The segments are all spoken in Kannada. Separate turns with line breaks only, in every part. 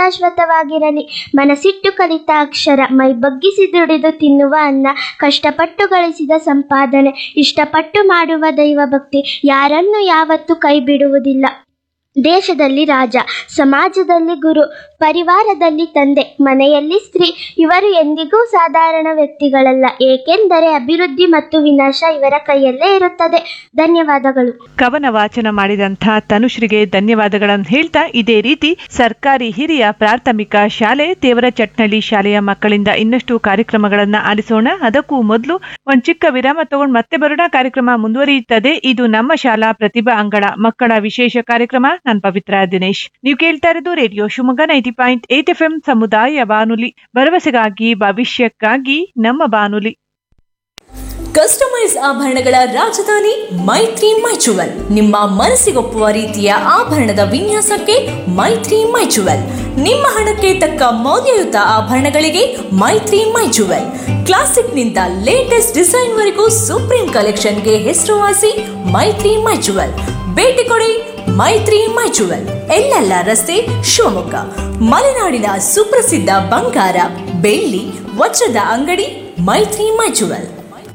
ಶಾಶ್ವತವಾಗಿರಲಿ ಮನಸ್ಸಿಟ್ಟು ಕಲಿತ ಅಕ್ಷರ ಮೈ ಬಗ್ಗಿಸಿ ದುಡಿದು ತಿನ್ನುವ ಅನ್ನ ಕಷ್ಟಪಟ್ಟು ಗಳಿಸಿದ ಸಂಪಾದನೆ ಇಷ್ಟಪಟ್ಟು ಮಾಡುವ ದೈವಭಕ್ತಿ ಯಾರನ್ನು ಯಾವತ್ತೂ ಕೈ ಬಿಡುವುದಿಲ್ಲ ದೇಶದಲ್ಲಿ ರಾಜ ಸಮಾಜದಲ್ಲಿ ಗುರು ಪರಿವಾರದಲ್ಲಿ ತಂದೆ ಮನೆಯಲ್ಲಿ ಸ್ತ್ರೀ ಇವರು ಎಂದಿಗೂ ಸಾಧಾರಣ ವ್ಯಕ್ತಿಗಳಲ್ಲ ಏಕೆಂದರೆ ಅಭಿವೃದ್ಧಿ ಮತ್ತು ವಿನಾಶ ಇವರ ಕೈಯಲ್ಲೇ ಇರುತ್ತದೆ ಧನ್ಯವಾದಗಳು
ಕವನ ವಾಚನ ಮಾಡಿದಂಥ ತನುಶ್ರೀಗೆ ಧನ್ಯವಾದಗಳನ್ನು ಹೇಳ್ತಾ ಇದೇ ರೀತಿ ಸರ್ಕಾರಿ ಹಿರಿಯ ಪ್ರಾಥಮಿಕ ಶಾಲೆ ತೇವರ ಚಟ್ನಳ್ಳಿ ಶಾಲೆಯ ಮಕ್ಕಳಿಂದ ಇನ್ನಷ್ಟು ಕಾರ್ಯಕ್ರಮಗಳನ್ನ ಆಲಿಸೋಣ ಅದಕ್ಕೂ ಮೊದಲು ಒಂದ್ ಚಿಕ್ಕ ವಿರಾಮ ತಗೊಂಡು ಮತ್ತೆ ಬರೋಣ ಕಾರ್ಯಕ್ರಮ ಮುಂದುವರಿಯುತ್ತದೆ ಇದು ನಮ್ಮ ಶಾಲಾ ಪ್ರತಿಭಾ ಅಂಗಳ ಮಕ್ಕಳ ವಿಶೇಷ ಕಾರ್ಯಕ್ರಮ ನಾನು ಪವಿತ್ರ ದಿನೇಶ್ ನೀವು ಕೇಳ್ತಾ ಇರೋದು radio Shivamogga ninety point eight FM ಎಂ ಸಮುದಾಯ ಬಾನುಲಿ ಭರವಸೆಗಾಗಿ ಭವಿಷ್ಯಕ್ಕಾಗಿ ನಮ್ಮ ಬಾನುಲಿ
ಕಸ್ಟಮೈಸ್ ಆಭರಣಗಳ ರಾಜಧಾನಿ ಮೈತ್ರಿ ಮೈಚುವಲ್ ನಿಮ್ಮ ಮನಸ್ಸಿಗೊಪ್ಪುವ ರೀತಿಯ ಆಭರಣದ ವಿನ್ಯಾಸಕ್ಕೆ ಮೈತ್ರಿ ಮೈಚುವಲ್ ನಿಮ್ಮ ಹಣಕ್ಕೆ ತಕ್ಕ ಮೌಲ್ಯಯುತ ಆಭರಣಗಳಿಗೆ ಮೈತ್ರಿ ಮೈಚುವಲ್ ಕ್ಲಾಸಿಕ್ನಿಂದ ಲೇಟೆಸ್ಟ್ ಡಿಸೈನ್ವರೆಗೂ ಸುಪ್ರೀಂ ಕಲೆಕ್ಷನ್ಗೆ ಹೆಸರುವಾಸಿ ಮೈತ್ರಿ ಮೈಚುವಲ್ ಭೇಟಿ ಕೊಡಿ ಮೈತ್ರಿ ಮೈಚುವಲ್ ಎಲ್ಲೆಲ್ಲ ರಸ್ತೆ ಶಿವಮೊಗ್ಗ ಮಲೆನಾಡಿನ ಸುಪ್ರಸಿದ್ಧ ಬಂಗಾರ ಬೆಳ್ಳಿ ವಜ್ರದ ಅಂಗಡಿ ಮೈತ್ರಿ ಮೈಚುವಲ್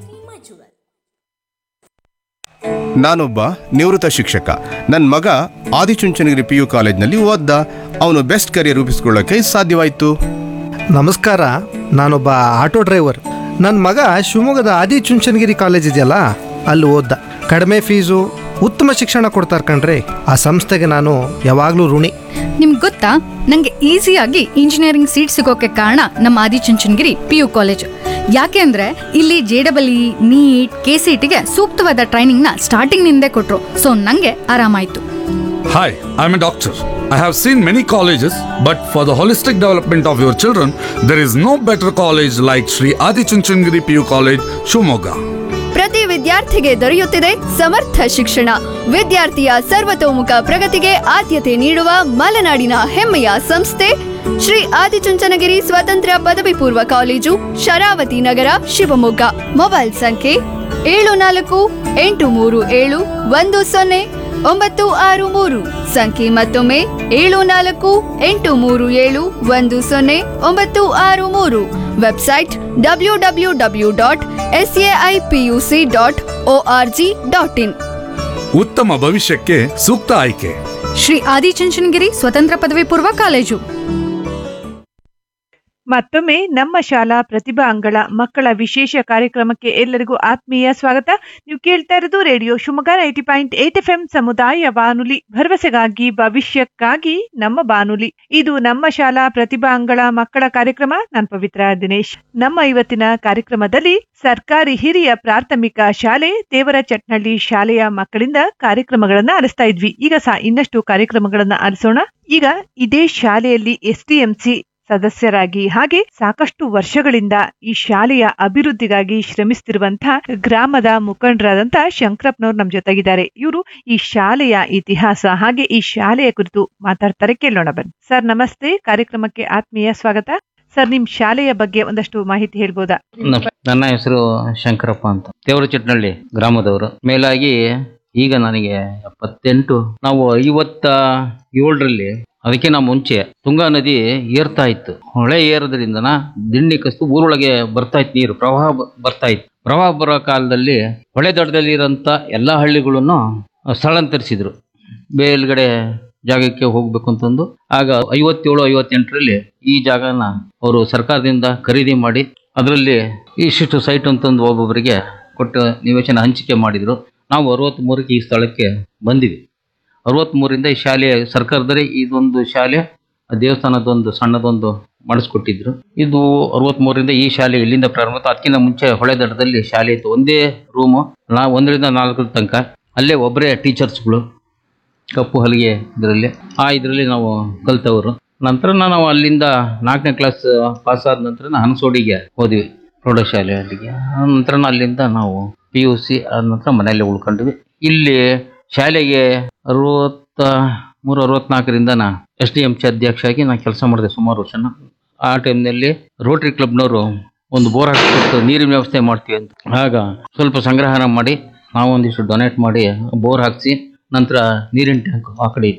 ನಾನೊಬ್ಬ ನಿವೃತ್ತ ಶಿಕ್ಷಕ ನನ್ನ ಮಗ ಆದಿಚುಂಚನಗಿರಿ ಪಿ ಯು ಕಾಲೇಜ್ನಲ್ಲಿ ಓದ್ದ ಅವನು ಬೆಸ್ಟ್ ಕರಿಯರ್ ರೂಪಿಸ್ಕೊಳ್ಳೋಕೆ ಸಾಧ್ಯವಾಯಿತು
ನಮಸ್ಕಾರ ನಾನೊಬ್ಬ ಆಟೋ ಡ್ರೈವರ್ ನನ್ನ ಮಗ ಶಿವಮೊಗ್ಗದ ಆದಿಚುಂಚನಗಿರಿ ಕಾಲೇಜ್ ಇದೆಯಲ್ಲ ಅಲ್ಲಿ ಓದ್ದ ಕಡಿಮೆ ಫೀಸು ಉತ್ತಮ ಶಿಕ್ಷಣ ಕೊಡ್ತಾರೆ ಕಣ್ರಿ ಆ ಸಂಸ್ಥೆಗೆ ನಾನು ಯಾವಾಗಲೂ ಋಣಿ
ನಿಮ್ಗೆ ಗೊತ್ತಾ ನಂಗೆ ಈಸಿಯಾಗಿ ಇಂಜಿನಿಯರಿಂಗ್ ಸೀಟ್ ಸಿಗೋಕೆ ಕಾರಣ ನಮ್ಮ ಆದಿಚುಂಚನಗಿರಿ ಪಿ ಯು ಕಾಲೇಜ್ ಯಾಕೆ ಅಂದ್ರೆ ಇಲ್ಲಿ J double E NEET K C ಟಿಗೆ ಸೂಕ್ತವಾದ ಟ್ರೈನಿಂಗ್ನ ಸ್ಟಾರ್ಟಿಂಗ್ನಿಂದೇ ಕೊಟ್ರು ಸೊ ನಂಗೆ ಆರಾಮಾಯ್ತು
Hi, I'm a doctor. I have seen many colleges, but for the holistic development of your children, there is no better college like Sri Adi Chunchandgiri PU College, Shumoga.
ಪ್ರತಿ ವಿದ್ಯಾರ್ಥಿಗೆ ದೊರೆಯುತ್ತಿದೆ ಸಮರ್ಥ ಶಿಕ್ಷಣ ವಿದ್ಯಾರ್ಥಿಯ ಸರ್ವತೋಮುಖ ಪ್ರಗತಿಗೆ ಆದ್ಯತೆ ನೀಡುವ ಮಲೆನಾಡಿನ ಹೆಮ್ಮೆಯ ಸಂಸ್ಥೆ ಶ್ರೀ ಆದಿಚುಂಚನಗಿರಿ ಸ್ವತಂತ್ರ ಪದವಿ ಪೂರ್ವ ಕಾಲೇಜು ಶರಾವತಿ ನಗರ ಶಿವಮೊಗ್ಗ ಮೊಬೈಲ್ ಸಂಖ್ಯೆ ಏಳು ನಾಲ್ಕು ಎಂಟು ಮೂರು ಏಳು ಒಂದು ಸೊನ್ನೆ ಒಂಬತ್ತು ಆರು ಮೂರು ಸಂಖ್ಯೆ ಮತ್ತೊಮ್ಮೆ ಏಳು ನಾಲ್ಕು ಎಂಟು ಮೂರು ಏಳು ಒಂದು ಸೊನ್ನೆ ಒಂಬತ್ತು ಆರು ಮೂರು website W W W dot S A I P U C dot O R G dot in
ಉತ್ತಮ ಭವಿಷ್ಯಕ್ಕೆ ಸೂಕ್ತ ಆಯ್ಕೆ
ಶ್ರೀ ಆದಿಚುಂಚನಗಿರಿ ಸ್ವತಂತ್ರ ಪದವಿ ಪೂರ್ವ ಕಾಲೇಜು
ಮತ್ತೊಮ್ಮೆ ನಮ್ಮ ಶಾಲಾ ಪ್ರತಿಭಾ ಅಂಗಳ ಮಕ್ಕಳ ವಿಶೇಷ ಕಾರ್ಯಕ್ರಮಕ್ಕೆ ಎಲ್ಲರಿಗೂ ಆತ್ಮೀಯ ಸ್ವಾಗತ ನೀವು ಕೇಳ್ತಾ ಇರೋದು radio Shivamogga ninety point eight FM ಎಂ ಸಮುದಾಯ ಬಾನುಲಿ ಭರವಸೆಗಾಗಿ ಭವಿಷ್ಯಕ್ಕಾಗಿ ನಮ್ಮ ಬಾನುಲಿ ಇದು ನಮ್ಮ ಶಾಲಾ ಪ್ರತಿಭಾ ಅಂಗಳ ಮಕ್ಕಳ ಕಾರ್ಯಕ್ರಮ ನಾನು ಪವಿತ್ರ ದಿನೇಶ್ ನಮ್ಮ ಇವತ್ತಿನ ಕಾರ್ಯಕ್ರಮದಲ್ಲಿ ಸರ್ಕಾರಿ ಹಿರಿಯ ಪ್ರಾಥಮಿಕ ಶಾಲೆ ದೇವರ ಚಟ್ನಳ್ಳಿ ಶಾಲೆಯ ಮಕ್ಕಳಿಂದ ಕಾರ್ಯಕ್ರಮಗಳನ್ನ ಆಲಿಸ್ತಾ ಇದ್ವಿ ಈಗ ಸಹ ಇನ್ನಷ್ಟು ಕಾರ್ಯಕ್ರಮಗಳನ್ನ ಆಲಿಸೋಣ ಈಗ ಇದೇ ಶಾಲೆಯಲ್ಲಿ ಎಸ್ಡಿಎಂಸಿ ಸದಸ್ಯರಾಗಿ ಹಾಗೆ ಸಾಕಷ್ಟು ವರ್ಷಗಳಿಂದ ಈ ಶಾಲೆಯ ಅಭಿವೃದ್ಧಿಗಾಗಿ ಶ್ರಮಿಸ್ತಿರುವಂತಹ ಗ್ರಾಮದ ಮುಖಂಡರಾದಂತ ಶಂಕರಪ್ಪನವ್ರು ನಮ್ ಜೊತೆಗಿದ್ದಾರೆ ಇವರು ಈ ಶಾಲೆಯ ಇತಿಹಾಸ ಹಾಗೆ ಈ ಶಾಲೆಯ ಕುರಿತು ಮಾತಾಡ್ತಾರೆ ಕೇಳೋಣ ಬನ್ನಿ ಸರ್ ನಮಸ್ತೆ ಕಾರ್ಯಕ್ರಮಕ್ಕೆ ಆತ್ಮೀಯ ಸ್ವಾಗತ ಸರ್ ನಿಮ್ ಶಾಲೆಯ ಬಗ್ಗೆ ಒಂದಷ್ಟು ಮಾಹಿತಿ ಹೇಳ್ಬೋದಾ
ನ- ನನ್ನ ಹೆಸರು ಶಂಕರಪ್ಪ ಅಂತ ದೇವರ ಚಟ್ನಳ್ಳಿ ಗ್ರಾಮದವರು ಮೇಲಾಗಿ ಈಗ ನನಗೆ ಎಪ್ಪತ್ತೆಂಟು ನಾವು ಐವತ್ತ ಏಳರಲ್ಲಿ ಅದಕ್ಕಿಂತ ಮುಂಚೆ ತುಂಗಾ ನದಿ ಏರ್ತಾ ಇತ್ತು ಹೊಳೆ ಏರೋದ್ರಿಂದನ ದಿಂಡಿ ಕಸ್ತು ಊರೊಳಗೆ ಬರ್ತಾ ಇತ್ತು ನೀರು ಪ್ರವಾಹ ಬ- ಬರ್ತಾ ಇತ್ತು ಪ್ರವಾಹ ಬರೋ ಕಾಲದಲ್ಲಿ ಹೊಳೆ ದಡದಲ್ಲಿ ಇರೋಂಥ ಎಲ್ಲ ಹಳ್ಳಿಗಳನ್ನು ಸ್ಥಳಾಂತರಿಸಿದ್ರು ಬೇಲ್ಗಡೆ ಜಾಗಕ್ಕೆ ಹೋಗ್ಬೇಕು ಅಂತಂದು ಆಗ ಐವತ್ತೇಳು ಐವತ್ತೆಂಟರಲ್ಲಿ ಈ ಜಾಗನ ಅವರು ಸರ್ಕಾರದಿಂದ ಖರೀದಿ ಮಾಡಿ ಅದರಲ್ಲಿ ಇಷ್ಟಿಷ್ಟು ಸೈಟ್ ಅಂತಂದು ಒಬ್ಬೊಬ್ಬರಿಗೆ ಕೊಟ್ಟು ನಿವೇಶನ ಹಂಚಿಕೆ ಮಾಡಿದ್ರು ನಾವು ಅರವತ್ತ್ಮೂರಕ್ಕೆ ಈ ಸ್ಥಳಕ್ಕೆ ಬಂದಿವಿ ಅರವತ್ತ್ಮೂರಿಂದ ಈ ಶಾಲೆ ಸರ್ಕಾರದವರೇ ಇದೊಂದು ಶಾಲೆ ಆ ದೇವಸ್ಥಾನದೊಂದು ಸಣ್ಣದೊಂದು ಮಾಡಿಸ್ಕೊಟ್ಟಿದ್ರು ಇದು ಅರವತ್ತ್ಮೂರರಿಂದ ಈ ಶಾಲೆ ಇಲ್ಲಿಂದ ಪ್ರಾರಂಭ ಆಯ್ತು. ಅದಕ್ಕಿಂತ ಮುಂಚೆ ಹೊಳೆ ದಡದಲ್ಲಿ ಶಾಲೆ ಇತ್ತು ಒಂದೇ ರೂಮು ನಾ ಒಂದರಿಂದ ನಾಲ್ಕರ ತನಕ ಅಲ್ಲೇ ಒಬ್ಬರೇ ಟೀಚರ್ಸ್ಗಳು ಕಪ್ಪು ಹಲಿಗೆ ಇದರಲ್ಲಿ ಆ ಇದರಲ್ಲಿ ನಾವು ಕಲ್ತವರು ನಂತರ ನಾವು ಅಲ್ಲಿಂದ ನಾಲ್ಕನೇ ಕ್ಲಾಸ್ ಪಾಸ್ ಆದ ನಂತರ ಹನಸೋಡಿಗೆ ಹೋದ್ವಿ ಪ್ರೌಢಶಾಲೆ ಅಲ್ಲಿಗೆ ಆ ನಂತರ ಅಲ್ಲಿಂದ ನಾವು ಪಿ ಯು ಸಿ ಆದ ನಂತರ ಮನೆಯಲ್ಲೇ ಉಳ್ಕೊಂಡ್ವಿ ಇಲ್ಲಿ ಶಾಲೆಗೆ ಅರವತ್ತ ಮೂರು ಅರವತ್ನಾಲ್ಕರಿಂದ ನಾ ಎಸ್ ಡಿ ಎಂ ಸಿ ಅಧ್ಯಕ್ಷ ಆಗಿ ನಾನು ಕೆಲಸ ಮಾಡಿದೆ ಸುಮಾರು ವರ್ಷನ ಆ ಟೈಮ್ನಲ್ಲಿ ರೋಟರಿ ಕ್ಲಬ್ನವರು ಒಂದು ಬೋರ್ ಹಾಕಿಕೊಟ್ಟು ನೀರಿನ ವ್ಯವಸ್ಥೆ ಮಾಡ್ತೀವಿ ಅಂತ ಆಗ ಸ್ವಲ್ಪ ಸಂಗ್ರಹಣ ಮಾಡಿ ನಾವು ಒಂದಿಷ್ಟು ಡೊನೇಟ್ ಮಾಡಿ ಬೋರ್ ಹಾಕಿಸಿ ನಂತರ ನೀರಿನ ಟ್ಯಾಂಕ್ ಆ ಕಡೆ ಇದೆಯಲ್ಲ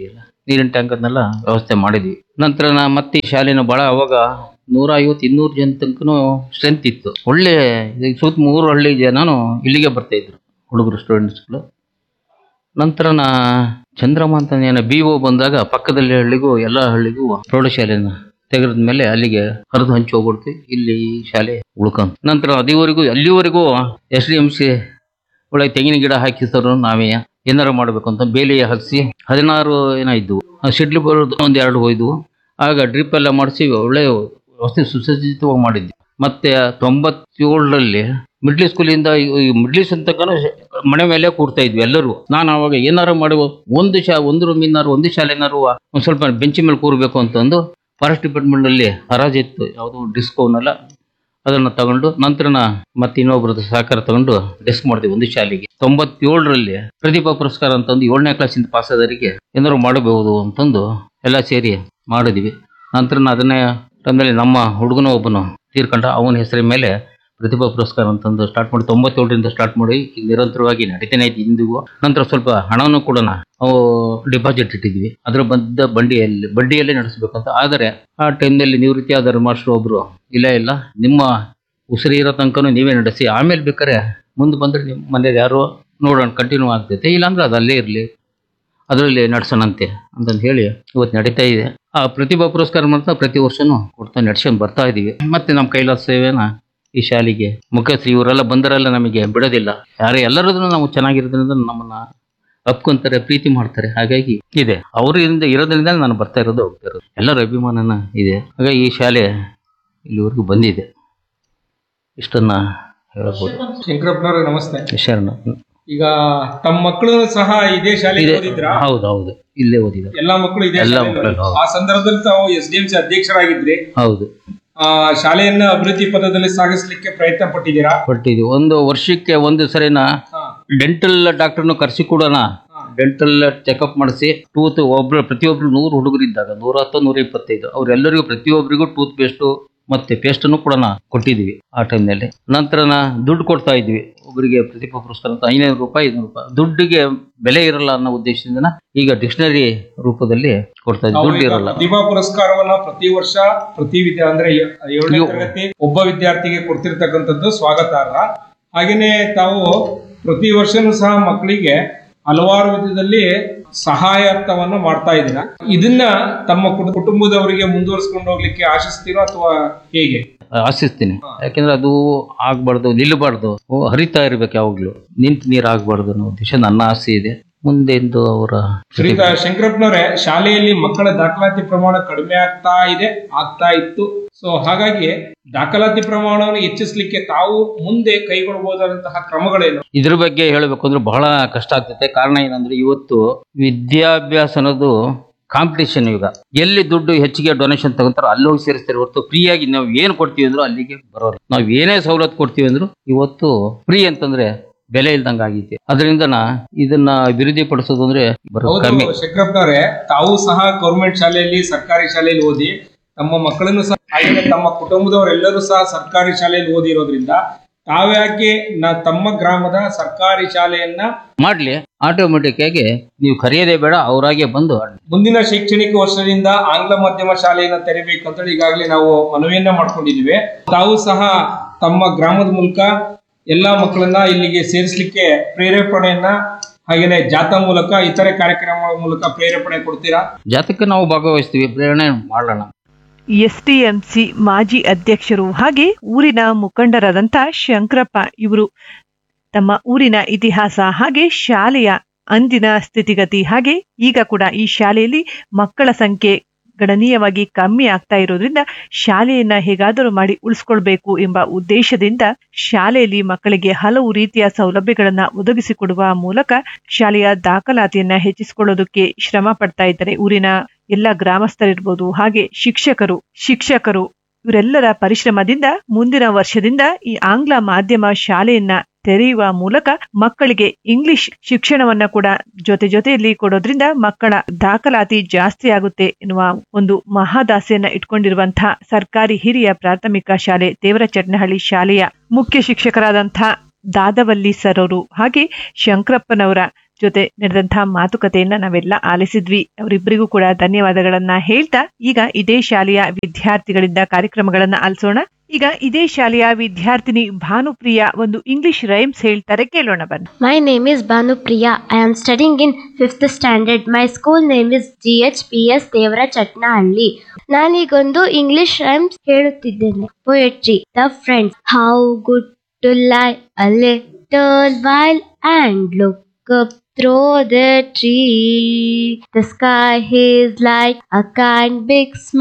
ನೀರಿನ ಟ್ಯಾಂಕ್ ಅದನ್ನೆಲ್ಲ ವ್ಯವಸ್ಥೆ ಮಾಡಿದ್ವಿ ನಂತರ ನಾ ಮತ್ತೆ ಈ ಶಾಲೆನ ಭಾಳ ಅವಾಗ ನೂರ ಐವತ್ತು ಇನ್ನೂರು ಜನ ತನಕನೂ ಸ್ಟ್ರೆಂತ್ ಇತ್ತು ಒಳ್ಳೆ ಈಗ ಸುತ್ತ ಮೂರು ಹಳ್ಳಿ ಜನನು ಇಲ್ಲಿಗೆ ಬರ್ತಾ ಇದ್ರು ಹುಡುಗರು ಸ್ಟೂಡೆಂಟ್ಸ್ಗಳು ನಂತರ ನಾ ಚಂದ್ರಮ್ಮ ಅಂತ ಏನೋ ಬಿ ಒ ಬಂದಾಗ ಪಕ್ಕದಲ್ಲಿ ಹಳ್ಳಿಗೂ ಎಲ್ಲ ಹಳ್ಳಿಗೂ ಪ್ರೌಢಶಾಲೆನ ತೆಗೆದ ಮೇಲೆ ಅಲ್ಲಿಗೆ ಹರಿದು ಹಂಚಿ ಹೋಗ್ಬಿಡ್ತು ಇಲ್ಲಿ ಈ ಶಾಲೆ ಉಳ್ಕೊಂತ ನಂತರ ಅದಿವರೆಗೂ ಅಲ್ಲಿವರೆಗೂ ಎಸ್ ಡಿ ಎಂ ಸಿ ಒಳಗೆ ತೆಂಗಿನ ಗಿಡ ಹಾಕಿಸೋರು ನಾವೇ ಏನಾರು ಮಾಡಬೇಕು ಅಂತ ಬೇಲಿ ಹಾಕಿಸಿ ಹದಿನಾರು ಏನೋ ಇದ್ವು ಶಿಡ್ಲು ಬರೋದು ಒಂದು ಎರಡು ಹೋಯ್ದು ಆಗ ಡ್ರಿಪ್ ಎಲ್ಲ ಮಾಡಿಸಿ ಒಳ್ಳೆ ವ್ಯವಸ್ಥೆ ಸುಸಜ್ಜಿತವಾಗಿ ಮಾಡಿದ್ವಿ ಮತ್ತೆ ತೊಂಬತ್ತೇಳರಲ್ಲಿ ಮಿಡ್ಲ್ ಸ್ಕೂಲಿಂದ ಮಿಡ್ಲ್ ಸ್ಕೂಲ್ ತನಕ ಮನೆ ಮೇಲೆ ಕೂರ್ತಾ ಇದ್ವಿ ಎಲ್ಲರೂ ನಾನು ಅವಾಗ ಏನಾರು ಮಾಡುವ ಒಂದು ಶಾ ಒಂದು ರೂಮಿನಾರು ಒಂದು ಶಾಲೆನಾರು ಒಂದು ಸ್ವಲ್ಪ ಬೆಂಚಿ ಮೇಲೆ ಕೂರಬೇಕು ಅಂತಂದು ಫಾರೆಸ್ಟ್ ಡಿಪಾರ್ಟ್ಮೆಂಟಲ್ಲಿ ಹರಾಜಿತ್ತು ಯಾವುದು ಡಿಸ್ಕೋನೆಲ್ಲ ಅದನ್ನು ತಗೊಂಡು ನಂತರ ನಾ ಮತ್ತೆ ಇನ್ನೊಬ್ರದ್ದು ಸಹಕಾರ ತಗೊಂಡು ಡೆಸ್ಕ್ ಮಾಡಿದ್ವಿ ಒಂದು ಶಾಲೆಗೆ ತೊಂಬತ್ತೇಳರಲ್ಲಿ ಪ್ರತಿಭಾ ಪುರಸ್ಕಾರ ಅಂತಂದು ಏಳನೇ ಕ್ಲಾಸಿಂದ ಪಾಸ್ ಆದವರಿಗೆ ಏನಾದ್ರು ಮಾಡಬಹುದು ಅಂತಂದು ಎಲ್ಲ ಸೇರಿ ಮಾಡಿದ್ವಿ ನಂತರ ನಾ ಅದನ್ನೇ ಟೈಮ್ನಲ್ಲಿ ನಮ್ಮ ಹುಡುಗನ ಒಬ್ಬನು ತೀರ್ಕೊಂಡ ಅವನ ಹೆಸರಿನ ಮೇಲೆ ಪ್ರತಿಭಾ ಪುರಸ್ಕಾರ ಅಂತಂದು ಸ್ಟಾರ್ಟ್ ಮಾಡಿ ತೊಂಬತ್ತೇಳರಿಂದ ಸ್ಟಾರ್ಟ್ ಮಾಡಿ ಈಗ ನಿರಂತರವಾಗಿ ನಡೀತಾನೆ ಐತಿ ಇಂದಿಗೂ ನಂತರ ಸ್ವಲ್ಪ ಹಣವನ್ನು ಕೂಡ ನಾವು ಡಿಪಾಸಿಟ್ ಇಟ್ಟಿದ್ವಿ ಅದ್ರ ಬಂದ ಬಂಡಿಯಲ್ಲಿ ಬಡ್ಡಿಯಲ್ಲೇ ನಡೆಸಬೇಕಂತ ಆದರೆ ಆ ಟೈಮ್ನಲ್ಲಿ ನಿವೃತ್ತಿ ಆದ ಮಾಸ್ಟರ್ ಒಬ್ರು ಇಲ್ಲ ಇಲ್ಲ ನಿಮ್ಮ ಉಸಿರು ಇರೋ ತನಕನೂ ನೀವೇ ನಡೆಸಿ ಆಮೇಲೆ ಬೇಕಾರೆ ಮುಂದೆ ಬಂದ್ರೆ ನಿಮ್ಮ ಮನೇಲಿ ಯಾರೋ ನೋಡೋಣ ಕಂಟಿನ್ಯೂ ಆಗ್ತೈತೆ ಇಲ್ಲಾಂದ್ರೆ ಅದು ಅಲ್ಲೇ ಇರಲಿ ಅದರಲ್ಲಿ ನಡೆಸೋಣಂತೆ ಅಂತಂದು ಹೇಳಿ ಇವತ್ತು ನಡೀತಾ ಇದೆ ಆ ಪ್ರತಿಭಾ ಪುರಸ್ಕಾರ ಮಾತ್ರ ಪ್ರತಿ ವರ್ಷನೂ ಕೊಡ್ತಾ ನಡ್ಸ್ಕೊಂಡು ಬರ್ತಾ ಇದೀವಿ ಮತ್ತೆ ನಮ್ಮ ಕೈಲಾಸ ಸೇವೆನ ಈ ಶಾಲೆಗೆ ಮುಖಶ್ರೀ ಇವರೆಲ್ಲ ಬಂದರೆಲ್ಲ ನಮಗೆ ಬಿಡೋದಿಲ್ಲ ಯಾರೇ ಎಲ್ಲರದನ್ನು ನಾವು ಚೆನ್ನಾಗಿರೋದ್ರಿಂದ ನಮ್ಮನ್ನ ಅಪ್ಕೊಂತಾರೆ ಪ್ರೀತಿ ಮಾಡ್ತಾರೆ ಹಾಗಾಗಿ ಇದೆ ಅವರಿಂದ ಇರೋದ್ರಿಂದ ನಾನು ಬರ್ತಾ ಇರೋದು ಹೋಗ್ತಾ ಇರೋದು ಎಲ್ಲರ ಅಭಿಮಾನನ ಇದೆ ಹಾಗಾಗಿ ಈ ಶಾಲೆ ಇಲ್ಲಿವರೆಗೂ ಬಂದಿದೆ ಇಷ್ಟನ್ನ ಹೇಳ್ಬೋದು
ಶಂಕರಪ್ಪನವ್ರೆ ನಮಸ್ತೆ
ಶರಣ
ಈಗ ತಮ್ಮ ಮಕ್ಕಳು ಸಹ ಇದೇ ಶಾಲೆಗೆ
ಇದೆ
ಓದಿದ್ರ
ಹೌದು ಹೌದು ಇಲ್ಲೇ ಓದಿದ್ದಾರೆ
ಎಲ್ಲಾ ಮಕ್ಕಳು ಇದೇ
ಎಲ್ಲಾ
ಶಾಲೆಯಲ್ಲಿ
ಮಕ್ಕಳು,
ಓದಿದ್ರು. ಆ ಸಂದರ್ಭದಲ್ಲಿ ತಾವು ಎಸ್ ಡಿ ಎಂ ಸಿ ಅಧ್ಯಕ್ಷರಾಗಿದ್ರಿ
ಹೌದು
ಆ ಶಾಲೆಯನ್ನ ಅಭಿವೃದ್ಧಿ ಪಥದಲ್ಲಿ ಸಾಗಿಸ್ಲಿಕ್ಕೆ ಪ್ರಯತ್ನ ಪಟ್ಟಿದ್ದೀರಾ
ಕೊಟ್ಟಿದ್ವಿ ಒಂದು ವರ್ಷಕ್ಕೆ ಒಂದು ಸರಿನ
ಹಾ.
ಡೆಂಟಲ್ ಡಾಕ್ಟರ್ನು ಕರೆಸಿ ಕೊಡೋಣ ಡೆಂಟಲ್ ಚೆಕಪ್ ಮಾಡಿಸಿ ಟೂತ್ ಒಬ್ರು ಪ್ರತಿಯೊಬ್ರು ನೂರು ಹುಡುಗರು ಇದ್ದಾಗ ನೂರ ಹತ್ತು ನೂರ ಇಪ್ಪತ್ತೈದು ಅವ್ರೆಲ್ಲರಿಗೂ ಪ್ರತಿಯೊಬ್ಬರಿಗೂ ಟೂತ್ ಪೇಸ್ಟು ಮತ್ತೆ ಪೇಸ್ಟನ್ನು ಕೂಡ ಕೊಟ್ಟಿದ್ವಿ ಆ ಟೈಮ್ನಲ್ಲಿ ನಂತರ ನಾ ದುಡ್ಡು ಕೊಡ್ತಾ ಇದ್ವಿ ಒಬ್ಬರಿಗೆ ಪ್ರತಿಭಾ ಪುರಸ್ಕಾರ ಅಂತ ಐನೂರು ರೂಪಾಯಿ ಐನೂರು ರೂಪಾಯಿ ದುಡ್ಡಿಗೆ ಬೆಲೆ ಇರಲ್ಲ ಅನ್ನೋ ಉದ್ದೇಶದಿಂದ ಈಗ ಡಿಕ್ಷನರಿ ರೂಪದಲ್ಲಿ ಕೊಡ್ತಾ ಇದ್ವಿ
ನಾವು
ದುಡ್ಡು
ಈಗ
ಇರಲ್ಲ
ಪ್ರತಿಭಾ ಪುರಸ್ಕಾರವನ್ನ ಪ್ರತಿ ವರ್ಷ ಪ್ರತಿ ವಿದ್ಯಾ ಅಂದ್ರೆ ಏ- ಏಳನೇ
ಯೋ-
ತರಗತಿ ಒಬ್ಬ ವಿದ್ಯಾರ್ಥಿಗೆ ಕೊಡ್ತಿರ್ತಕ್ಕಂಥದ್ದು ಸ್ವಾಗತಾರ್ಹ ಹಾಗೇನೆ ತಾವು ಪ್ರತಿ ವರ್ಷನೂ ಸಹ ಮಕ್ಕಳಿಗೆ ಹಲವಾರು ವಿಧದಲ್ಲಿ ಸಹಾಯಾರ್ಥವನ್ನ ಮಾಡ್ತಾ ಇದ್ದೀರಾ ಇದನ್ನ ತಮ್ಮ ಕುಟು- ಕುಟುಂಬದವರಿಗೆ ಮುಂದುವರಿಸ್ಕೊಂಡು ಹೋಗ್ಲಿಕ್ಕೆ ಆಶಿಸ್ತೀರೋ ಅಥವಾ ಹೇಗೆ
ಆಶಿಸ್ತೀನಿ ಯಾಕೆಂದ್ರೆ ಅದು ಆಗ್ಬಾರ್ದು ನಿಲ್ಲಬಾರ್ದು ಓ, ಹರಿತಾ ಇರ್ಬೇಕು ಯಾವಾಗ್ಲೂ ನಿಂತು ನೀರು ಆಗ್ಬಾರ್ದು ಅನ್ನೋ ಉದ್ದೇಶ ನನ್ನ ಆಸೆ ಇದೆ ಮುಂದೆಂದು ಅವರ
ಶ್ರೀಯುತ ಶಂಕರಪ್ಪನವರೇ ಶಾಲೆಯಲ್ಲಿ ಮಕ್ಕಳ ದಾಖಲಾತಿ ಪ್ರಮಾಣ ಕಡಿಮೆ ಆಗ್ತಾ ಇದೆ ಆಗ್ತಾ ಇತ್ತು ಸೊ ಹಾಗಾಗಿ ದಾಖಲಾತಿ ಪ್ರಮಾಣವನ್ನು ಹೆಚ್ಚಿಸಲಿಕ್ಕೆ ತಾವು ಮುಂದೆ ಕೈಗೊಳ್ಳಬಹುದಾದಂತಹ ಕ್ರಮಗಳೇನು
ಇದ್ರ ಬಗ್ಗೆ ಹೇಳಬೇಕು ಅಂದ್ರೆ ಬಹಳ ಕಷ್ಟ ಆಗ್ತೈತೆ ಕಾರಣ ಏನಂದ್ರೆ ಇವತ್ತು ವಿದ್ಯಾಭ್ಯಾಸ ಅನ್ನೋದು ಕಾಂಪಿಟೇಷನ್ ಈಗ ಎಲ್ಲಿ ದುಡ್ಡು ಹೆಚ್ಚಿಗೆ ಡೊನೇಷನ್ ತಗೊಂತಾರೋ ಅಲ್ಲಿ ಹೋಗಿ ಸೇರಿಸ್ತಾರೆ ಹೊರತು ಫ್ರೀ ಆಗಿ ನಾವು ಏನು ಕೊಡ್ತೀವಿ ಅಂದ್ರೂ ಅಲ್ಲಿಗೆ ಬರೋರು ನಾವು ಏನೇ ಸವಲತ್ತು ಕೊಡ್ತೀವಿ ಅಂದ್ರು ಇವತ್ತು ಫ್ರೀ ಅಂತಂದ್ರೆ ಬೆಲೆ ಇಲ್ದಂಗೆ ಆಗೈತೆ ಅದರಿಂದ ನಾ ಇದನ್ನ ಅಭಿವೃದ್ಧಿ ಪಡಿಸೋದು ಅಂದ್ರೆ ಬರೋದು ಕಮ್ಮಿ
ಹೌದು ಶಂಕರಪ್ಪನವರೇ ತಾವು ಸಹ ಗೌರ್ಮೆಂಟ್ ಶಾಲೆಯಲ್ಲಿ ಸರ್ಕಾರಿ ಶಾಲೆಯಲ್ಲಿ ಓದಿ ತಮ್ಮ ಮಕ್ಕಳನ್ನು ಸಹ ಹಾಗೆ ತಮ್ಮ ಕುಟುಂಬದವರೆಲ್ಲರೂ ಸಹ ಸರ್ಕಾರಿ ಶಾಲೆಯಲ್ಲಿ ಓದಿರೋದ್ರಿಂದ ತಾವ್ಯಾಕೆ ನ ತಮ್ಮ ಗ್ರಾಮದ ಸರ್ಕಾರಿ ಶಾಲೆಯನ್ನ
ಮಾಡ್ಲಿ ಆಟೋಮೆಟಿಕ್ ಆಗಿ ನೀವು ಕರೆಯೋದೇ ಬೇಡ ಅವರಾಗೆ ಬಂದು
ಮುಂದಿನ ಶೈಕ್ಷಣಿಕ ವರ್ಷದಿಂದ ಆಂಗ್ಲ ಮಾಧ್ಯಮ ಶಾಲೆಯನ್ನ ತೆರಿಬೇಕಂತೇಳಿ ಈಗಾಗಲೇ ನಾವು ಮನವಿಯನ್ನ ಮಾಡ್ಕೊಂಡಿದ್ದೀವಿ ತಾವು ಸಹ ತಮ್ಮ ಗ್ರಾಮದ ಮೂಲಕ ಎಲ್ಲಾ ಮಕ್ಕಳನ್ನ ಇಲ್ಲಿಗೆ ಸೇರಿಸಲಿಕ್ಕೆ ಪ್ರೇರೇಪಣೆಯನ್ನ ಹಾಗೇನೆ ಜಾಥಾ ಮೂಲಕ ಇತರೆ ಕಾರ್ಯಕ್ರಮಗಳ ಮೂಲಕ ಪ್ರೇರೇಪಣೆ ಕೊಡ್ತೀರಾ
ಜಾತಕ್ಕೆ ನಾವು ಭಾಗವಹಿಸ್ತೀವಿ ಪ್ರೇರಣೆ ಮಾಡೋಣ
ಎಸ್ಟಿಎಂಸಿ ಮಾಜಿ ಅಧ್ಯಕ್ಷರು ಹಾಗೆ ಊರಿನ ಮುಖಂಡರಾದಂಥ ಶಂಕರಪ್ಪ ಇವರು ತಮ್ಮ ಊರಿನ ಇತಿಹಾಸ ಹಾಗೆ ಶಾಲೆಯ ಅಂದಿನ ಸ್ಥಿತಿಗತಿ ಹಾಗೆ ಈಗ ಕೂಡ ಈ ಶಾಲೆಯಲ್ಲಿ ಮಕ್ಕಳ ಸಂಖ್ಯೆ ಗಣನೀಯವಾಗಿ ಕಮ್ಮಿ ಆಗ್ತಾ ಇರೋದ್ರಿಂದ ಶಾಲೆಯನ್ನ ಹೇಗಾದರೂ ಮಾಡಿ ಉಳಿಸ್ಕೊಳ್ಬೇಕು ಎಂಬ ಉದ್ದೇಶದಿಂದ ಶಾಲೆಯಲ್ಲಿ ಮಕ್ಕಳಿಗೆ ಹಲವು ರೀತಿಯ ಸೌಲಭ್ಯಗಳನ್ನ ಒದಗಿಸಿಕೊಡುವ ಮೂಲಕ ಶಾಲೆಯ ದಾಖಲಾತಿಯನ್ನ ಹೆಚ್ಚಿಸಿಕೊಳ್ಳೋದಕ್ಕೆ ಶ್ರಮ ಪಡ್ತಾ ಇದ್ದಾರೆ ಊರಿನ ಎಲ್ಲ ಗ್ರಾಮಸ್ಥರಿರ್ಬೋದು ಹಾಗೆ ಶಿಕ್ಷಕರು ಶಿಕ್ಷಕರು ಇವರೆಲ್ಲರ ಪರಿಶ್ರಮದಿಂದ ಮುಂದಿನ ವರ್ಷದಿಂದ ಈ ಆಂಗ್ಲ ಮಾಧ್ಯಮ ಶಾಲೆಯನ್ನ ತೆರೆಯುವ ಮೂಲಕ ಮಕ್ಕಳಿಗೆ ಇಂಗ್ಲಿಷ್ ಶಿಕ್ಷಣವನ್ನ ಕೂಡ ಜೊತೆ ಜೊತೆಯಲ್ಲಿ ಕೊಡೋದ್ರಿಂದ ಮಕ್ಕಳ ದಾಖಲಾತಿ ಜಾಸ್ತಿ ಆಗುತ್ತೆ ಎನ್ನುವ ಒಂದು ಮಹಾದಾಸೆಯನ್ನ ಇಟ್ಕೊಂಡಿರುವಂತಹ ಸರ್ಕಾರಿ ಹಿರಿಯ ಪ್ರಾಥಮಿಕ ಶಾಲೆ ದೇವರಚಟ್ನಹಳ್ಳಿ ಶಾಲೆಯ ಮುಖ್ಯ ಶಿಕ್ಷಕರಾದಂತಹ ದಾದವಲ್ಲಿ ಸರ್ ಅವರು ಹಾಗೆ ಶಂಕರಪ್ಪನವರ ಜೊತೆ ನಡೆದಂತಹ ಮಾತುಕತೆಯನ್ನ ನಾವೆಲ್ಲ ಆಲಿಸಿದ್ವಿ ಅವರಿಬ್ಬರಿಗೂ ಕೂಡ ಧನ್ಯವಾದಗಳನ್ನ ಹೇಳ್ತಾ ಈಗ ಇದೇ ಶಾಲೆಯ ವಿದ್ಯಾರ್ಥಿಗಳಿಂದ ಕಾರ್ಯಕ್ರಮಗಳನ್ನ ಆಲಿಸೋಣ ಈಗ ಇದೇ ಶಾಲೆಯ ವಿದ್ಯಾರ್ಥಿನಿ ಭಾನುಪ್ರಿಯ ಒಂದು ಇಂಗ್ಲಿಷ್ ರೈಮ್ಸ್ ಹೇಳ್ತಾರೆ ಕೇಳೋಣ ಬನ್ನಿ
My name is Banu Priya. I am studying in 5th standard. My school name is GHPS Devara Chatnahalli ನಾನೀಗೊಂದು ಇಂಗ್ಲಿಷ್ ರೈಮ್ಸ್ ಹೇಳುತ್ತಿದ್ದೇನೆ poetry the friends how good to lie a little while and look up through the tree the sky is like a kind big